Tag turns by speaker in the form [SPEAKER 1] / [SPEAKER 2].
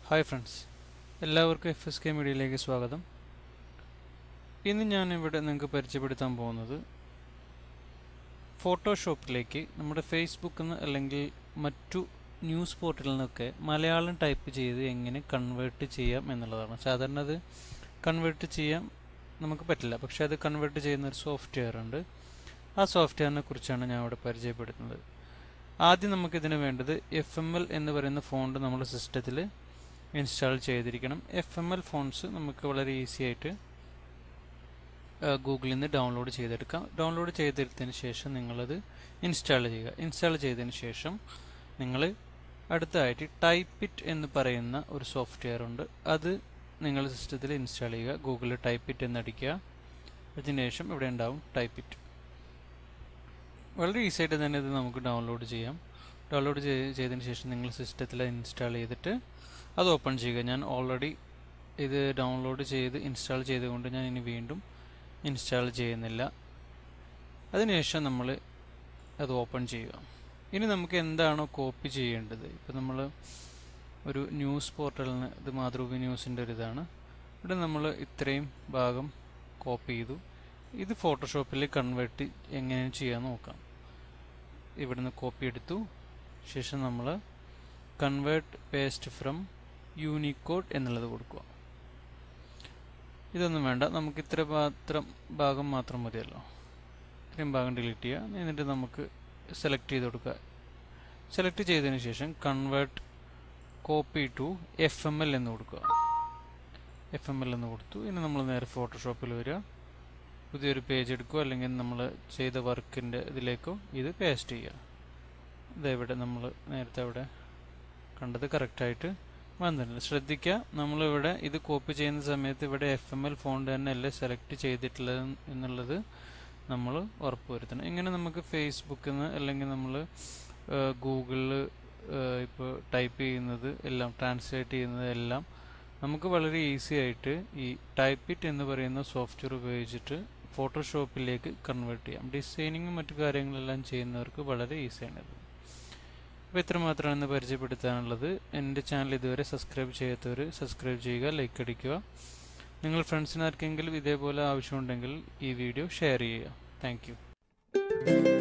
[SPEAKER 1] hi friends എല്ലാവർക്കും F S K മീഡിയയിലേക്ക് സ്വാഗതം ഇന്ന് ഞാൻ ഇവിടെ നിങ്ങൾക്ക് പരിചയപ്പെടുത്താൻ പോകുന്നത് ഫോട്ടോഷോപ്പിലേക്ക് നമ്മുടെ ഫേസ്ബുക്കിൽ നിന്ന് അല്ലെങ്കിൽ മറ്റു ന്യൂസ് പോർട്ടലിൽ നിന്നൊക്കെ മലയാളം ടൈപ്പ് ചെയ്ത് എങ്ങനെ കൺവേർട്ട് ചെയ്യാം എന്നുള്ളതാണ് സാധാരണ അത് കൺവേർട്ട് ചെയ്യാൻ നമുക്ക് പറ്റില്ല പക്ഷേ അത് കൺവേർട്ട് ചെയ്യുന്ന ഒരു സോഫ്റ്റ്വെയർ ഉണ്ട് ആ സോഫ്റ്റ്വെയറിനെ കുറിച്ചാണ് ഞാൻ ഇവിടെ പരിചയപ്പെടുത്തുന്നത് ആദ്യം നമുക്കിതിന് വേണ്ടത് എഫ് എം എൽ എന്ന് പറയുന്ന ഫോണ്ട് നമ്മുടെ സിസ്റ്റത്തിൽ ഇൻസ്റ്റാൾ ചെയ്തിരിക്കണം എഫ് എം എൽ ഫോൺസ് നമുക്ക് വളരെ ഈസി ആയിട്ട് ഗൂഗിളിൽ നിന്ന് ഡൗൺലോഡ് ചെയ്തെടുക്കാം ഡൗൺലോഡ് ചെയ്തെടുത്തതിന് ശേഷം നിങ്ങളത് ഇൻസ്റ്റാൾ ചെയ്യുക ഇൻസ്റ്റാൾ ചെയ്തതിന് ശേഷം നിങ്ങൾ അടുത്തതായിട്ട് ടൈപ്പ് ഇറ്റ് എന്ന് പറയുന്ന ഒരു സോഫ്റ്റ്വെയർ ഉണ്ട് അത് നിങ്ങൾ സിസ്റ്റത്തിൽ ഇൻസ്റ്റാൾ ചെയ്യുക ഗൂഗിളിൽ ടൈപ്പ് ഇറ്റ് എന്നടിക്കുക അതിനുശേഷം ഇവിടെ ഉണ്ടാവും ടൈപ്പ് ഇറ്റ് വളരെ ഈസി ആയിട്ട് തന്നെ ഇത് നമുക്ക് ഡൗൺലോഡ് ചെയ്യാം ഡൗൺലോഡ് ചെയ്തതിന് ശേഷം നിങ്ങൾ സിസ്റ്റത്തിൽ ഇൻസ്റ്റാൾ ചെയ്തിട്ട് അത് ഓപ്പൺ ചെയ്യുക ഞാൻ ഓൾറെഡി ഇത് ഡൗൺലോഡ് ചെയ്ത് ഇൻസ്റ്റാൾ ചെയ്തുകൊണ്ട് ഞാൻ ഇനി വീണ്ടും ഇൻസ്റ്റാൾ ചെയ്യുന്നില്ല അതിനുശേഷം നമ്മൾ അത് ഓപ്പൺ ചെയ്യുക ഇനി നമുക്ക് എന്താണോ കോപ്പി ചെയ്യേണ്ടത് ഇപ്പോൾ നമ്മൾ ഒരു ന്യൂസ് പോർട്ടലിൽ നിന്ന് ഇത് മാതൃഭൂമി ന്യൂസിൻ്റെ ഒരു ഇതാണ് ഇവിടെ നമ്മൾ ഇത്രയും ഭാഗം കോപ്പി ചെയ്തു ഇത് ഫോട്ടോഷോപ്പിൽ കൺവേർട്ട് എങ്ങനെ ചെയ്യാൻ നോക്കാം ഇവിടുന്ന് കോപ്പി എടുത്തു ശേഷം നമ്മൾ കൺവേർട്ട് പേസ്റ്റ് ഫ്രം യൂണിക്കോഡ് എന്നുള്ളത് കൊടുക്കുക ഇതൊന്നും വേണ്ട നമുക്ക് ഇത്ര മാത്രം ഭാഗം മാത്രം മതിയല്ലോ ഇത്രയും ഭാഗം ഡിലീറ്റ് ചെയ്യുക എന്നിട്ട് നമുക്ക് സെലക്ട് ചെയ്ത് കൊടുക്കുക സെലക്ട് ചെയ്തതിന് ശേഷം convert copy to F M L എന്ന് കൊടുക്കുക എഫ് എം എൽ എന്ന് കൊടുത്തു ഇനി നമ്മൾ നേരെ ഫോട്ടോഷോപ്പിൽ വരിക പുതിയൊരു പേജ് എടുക്കുക അല്ലെങ്കിൽ നമ്മൾ ചെയ്ത വർക്കിൻ്റെ ഇതിലേക്കോ ഇത് പേസ്റ്റ് ചെയ്യുക ഇതെവിടെ നമ്മൾ നേരത്തെ അവിടെ കണ്ടത് കറക്റ്റായിട്ട് വന്നിട്ടുണ്ട് ശ്രദ്ധിക്കുക നമ്മളിവിടെ ഇത് കോപ്പി ചെയ്യുന്ന സമയത്ത് ഇവിടെ എഫ് എം എൽ ഫോണ്ട് തന്നെ അല്ലേ സെലക്ട് ചെയ്തിട്ടുള്ളത് എന്നുള്ളത് നമ്മൾ ഉറപ്പുവരുത്തണം ഇങ്ങനെ നമുക്ക് ഫേസ്ബുക്കിൽ നിന്ന് അല്ലെങ്കിൽ നമ്മൾ ഗൂഗിളിൽ ഇപ്പോൾ ടൈപ്പ് ചെയ്യുന്നത് എല്ലാം ട്രാൻസ്ലേറ്റ് ചെയ്യുന്നത് എല്ലാം നമുക്ക് വളരെ ഈസി ആയിട്ട് ഈ ടൈപ്പ് ഇറ്റ് എന്ന് പറയുന്ന സോഫ്റ്റ്വെയർ ഉപയോഗിച്ചിട്ട് ഫോട്ടോഷോപ്പിലേക്ക് കൺവേർട്ട് ചെയ്യാം ഡിസൈനിങ്ങും മറ്റു കാര്യങ്ങളെല്ലാം ചെയ്യുന്നവർക്ക് വളരെ ഈസിയാണിത് അപ്പോൾ ഇത്ര മാത്രമാണ് പരിചയപ്പെടുത്താനുള്ളത് എൻ്റെ ചാനൽ ഇതുവരെ സബ്സ്ക്രൈബ് ചെയ്യാത്തവർ സബ്സ്ക്രൈബ് ചെയ്യുക ലൈക്ക് അടിക്കുക നിങ്ങൾ ഫ്രണ്ട്സിന് ആർക്കെങ്കിലും ഇതേപോലെ ആവശ്യമുണ്ടെങ്കിൽ ഈ വീഡിയോ ഷെയർ ചെയ്യുക താങ്ക്